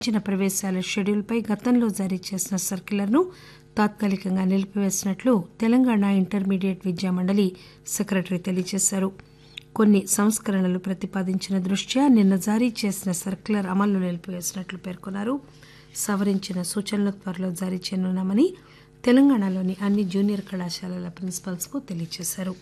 ఇచ్చిన ప్రవేశాల షెడ్యూల్పై గతంలో జారీ చేసిన సర్క్యులర్ను తాత్కాలికంగా నిలిపివేసినట్లు తెలంగాణ ఇంటర్మీడియట్ విద్యా మండలి సెక్రటరీ తెలియజేశారు కొన్ని సంస్కరణలు ప్రతిపాదించిన దృష్ట్యా నిన్న జారీ చేసిన సర్క్యులర్ అమలు నిలిపివేసినట్లు పేర్కొన్నారు సవరించిన సూచనలు త్వరలో జారీ చేయనున్నామని తెలంగాణలోని అన్ని జూనియర్ కళాశాలల ప్రిన్సిపల్స్కు తెలియజేశారు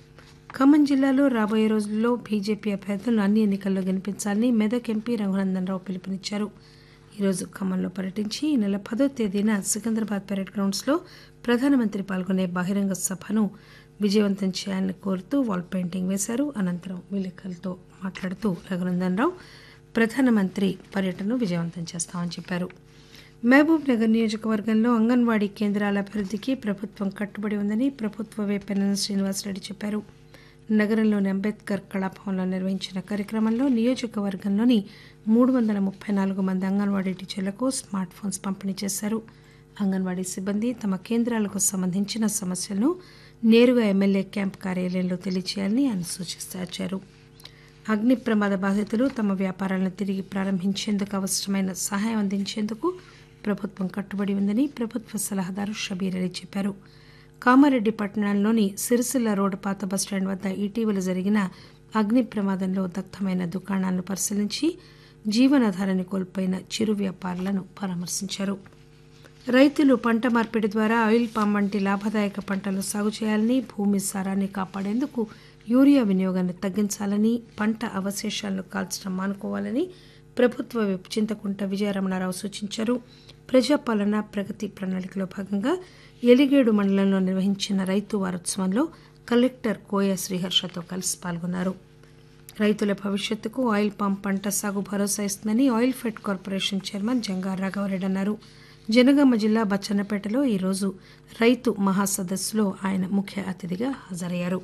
ఖమ్మం జిల్లాలో రాబోయే రోజుల్లో బీజేపీ అభ్యర్థులను అన్ని ఎన్నికల్లో గెలిపించాలని మెదక్ ఎంపీ రఘునందన్ రావు పిలుపునిచ్చారు ఈరోజు ఖమ్మంలో పర్యటించి ఈ నెల పదో తేదీన సికింద్రాబాద్ పెరేడ్ గ్రౌండ్స్లో ప్రధానమంత్రి పాల్గొనే బహిరంగ సభను విజయవంతం చేయాలని కోరుతూ వాల్ పెయింటింగ్ వేశారు అనంతరం విలేకరులతో మాట్లాడుతూ రఘునందన్ రావు ప్రధానమంత్రి పర్యటనను విజయవంతం చేస్తామని చెప్పారు మహబూబ్ నగర్ నియోజకవర్గంలో అంగన్వాడీ కేంద్రాల అభివృద్ధికి ప్రభుత్వం కట్టుబడి ఉందని ప్రభుత్వ వేపెన్న శ్రీనివాసరెడ్డి చెప్పారు నగరంలోని అంబేద్కర్ కళాభవన్లో నిర్వహించిన కార్యక్రమంలో నియోజకవర్గంలోని మూడు వందల ముప్పై నాలుగు మంది అంగన్వాడీ టీచర్లకు స్మార్ట్ ఫోన్స్ పంపిణీ చేశారు అంగన్వాడీ సిబ్బంది తమ కేంద్రాలకు సంబంధించిన సమస్యలను నేరుగా ఎమ్మెల్యే క్యాంప్ కార్యాలయంలో తెలియచేయాలని ఆయన సూచించారు అగ్ని ప్రమాద బాధితులు తమ వ్యాపారాలను తిరిగి ప్రారంభించేందుకు అవసరమైన సహాయం అందించేందుకు ప్రభుత్వం కట్టుబడి ఉందని ప్రభుత్వ సలహాదారు షబీర్ అలీ చెప్పారు కామారెడ్డి పట్టణంలోని సిరిసిల్ల రోడ్డు పాత బస్టాండ్ వద్ద ఇటీవల జరిగిన అగ్ని ప్రమాదంలో దగ్ధమైన దుకాణాలను పరిశీలించి జీవనాధారాన్ని కోల్పోయిన చిరు వ్యాపారులను పరామర్శించారు రైతులు పంట మార్పిడి ద్వారా ఆయిల్ పామ్ వంటి లాభదాయక పంటలు సాగు చేయాలని భూమి సారాన్ని కాపాడేందుకు యూరియా వినియోగాన్ని తగ్గించాలని పంట అవశేషాలను కాల్చడం మానుకోవాలని ప్రభుత్వ విప్ చింతకుంట విజయరమణారావు సూచించారు ప్రజాపాలన ప్రగతి ప్రణాళికలో భాగంగా ఎలిగేడు మండలంలో నిర్వహించిన రైతు వారోత్సవంలో కలెక్టర్ కోయ శ్రీహర్షతో కలిసి పాల్గొన్నారు రైతుల భవిష్యత్తుకు ఆయిల్ పామ్ పంట సాగు భరోసా ఇస్తుందని oil fed corporation chairman Jangar Raghavareddy అన్నారు జనగామ జిల్లా బచ్చన్నపేటలో ఈరోజు రైతు మహాసదస్సులో ఆయన ముఖ్య అతిథిగా హాజరయ్యారు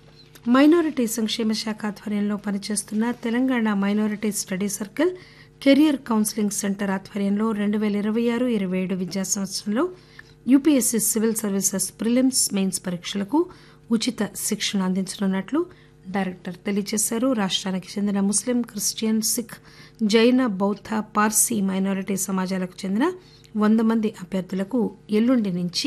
మైనారిటీ సంక్షేమ శాఖ ఆధ్వర్యంలో పనిచేస్తున్న Telangana minority study circle career counselling centre ఆధ్వర్యంలో రెండు వేల ఇరవై ఆరు ఇరవై ఏడు విద్యా సంవత్సరంలో UPSC civil services prelims mains పరీక్షలకు ఉచిత శిక్షణ అందించనున్నట్లు డైరెక్టర్ తెలియజేశారు రాష్ట్రానికి చెందిన ముస్లిం క్రిస్టియన్ సిక్ జైన బౌద్ధ పార్సీ మైనారిటీ సమాజాలకు చెందిన వంద మంది అభ్యర్థులకు ఎల్లుండి నుంచి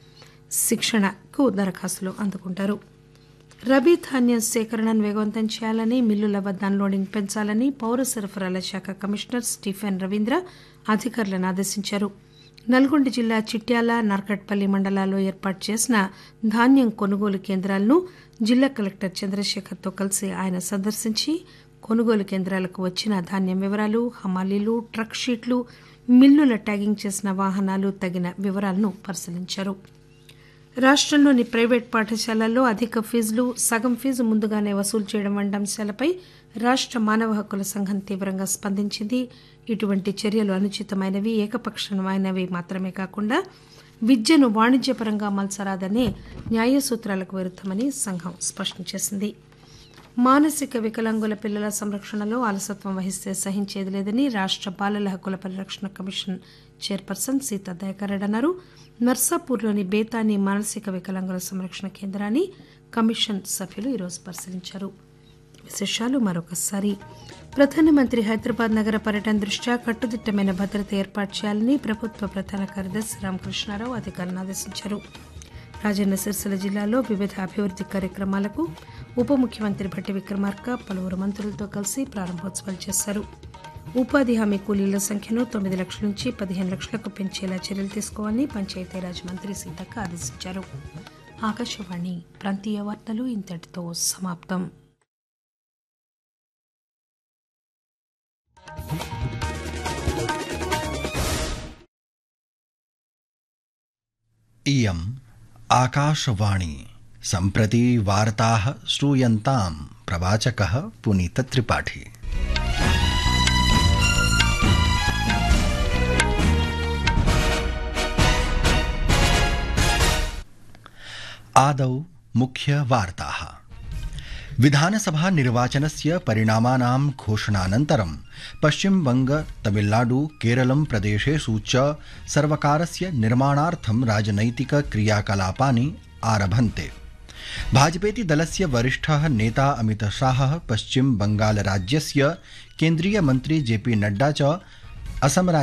శిక్షణకు దరఖాస్తులు అందుకుంటారు రబీ ధాన్యం సేకరణను వేగవంతం చేయాలని మిల్లుల వద్ద అన్లోడింగ్ పెంచాలని పౌర సరఫరాల శాఖ కమిషనర్ స్టీఫెన్ రవీంద్ర అధికారులను ఆదేశించారు నల్గొండ జిల్లా చిట్యాల నార్కట్పల్లి మండలాల్లో ఏర్పాటు చేసిన ధాన్యం కొనుగోలు కేంద్రాలను జిల్లా కలెక్టర్ చంద్రశేఖర్తో కలిసి ఆయన సందర్శించి కొనుగోలు కేంద్రాలకు వచ్చిన ధాన్యం వివరాలు హమాలీలు ట్రక్ షీట్లు మిల్లుల ట్యాగింగ్ చేసిన వాహనాలు తగిన వివరాలను పరిశీలించారు రాష్ట్రంలోని ప్రైవేట్ పాఠశాలల్లో అధిక ఫీజులు సగం ఫీజు ముందుగానే వసూలు చేయడం వంటి అంశాలపై రాష్ట్ర మానవ హక్కుల సంఘం తీవ్రంగా స్పందించింది ఇటువంటి చర్యలు అనుచితమైనవి ఏకపక్షమైనవి మాత్రమే కాకుండా విద్యను వాణిజ్యపరంగా మలచరాదనే న్యాయ సూత్రాలకు విరుద్దమని సంఘం స్పష్టం చేసింది మానసిక వికలాంగుల పిల్లల సంరక్షణలో అలసత్వం వహిస్తే సహించేది లేదని రాష్ట్ర బాలల హక్కుల పరిరక్షణ కమిషన్ చైర్పర్సన్ సీతా దయాకరెడ్డి అన్నారు నర్సాపూర్లోని బేతాని మానసిక వికలాంగుల సంరక్షణ కేంద్రాన్ని కమిషన్ సభ్యులు ఈరోజు పరిశీలించారు విశేషాలు మరొకసారి ప్రధానమంత్రి హైదరాబాద్ నగర పర్యటన దృష్ట్యా కట్టుదిట్టమైన భద్రత ఏర్పాటు చేయాలని ప్రభుత్వ ప్రధాన కార్యదర్శి రామకృష్ణారావు అధికారులను ఆదేశించారు రాజన్న సిరిసిల్ల జిల్లాలో వివిధ అభివృద్ది కార్యక్రమాలకు ఉప ముఖ్యమంత్రి భట్టి విక్రమార్క పలువురు మంత్రులతో కలిసి ప్రారంభోత్సవాలు చేశారు ఉపాధి హామీ కూలీల సంఖ్యను తొమ్మిది లక్షల నుంచి పదిహేను లక్షలకు పెంచేలా చర్యలు తీసుకోవాలని పంచాయతీరాజ్ మంత్రి సీతక్క ఆదేశించారు ఆకాశవాణి ప్రాంతీయ వార్తలు ఇంతటితో సమాప్తం इयम् आकाशवाणी सम्प्रति वार्ताः श्रूयन्ताम् प्रवाचकः पुनीतत्रिपाठी आदौ मुख्यवार्ताः विधानसभा निर्वाचनस्य परिणामानां घोषणानन्तरं पश्चिमबंग तमिलनाडु केरलं प्रदेशेषु च सर्वकारस्य निर्माणार्थं राजनैतिक क्रियाकलापानि आरभन्ते भाजपेति दलस्य वरिष्ठः नेता अमितशाहः पश्चिम बंगालराज्यस्य केन्द्रीयमन्त्री जेपी नड्डा च असम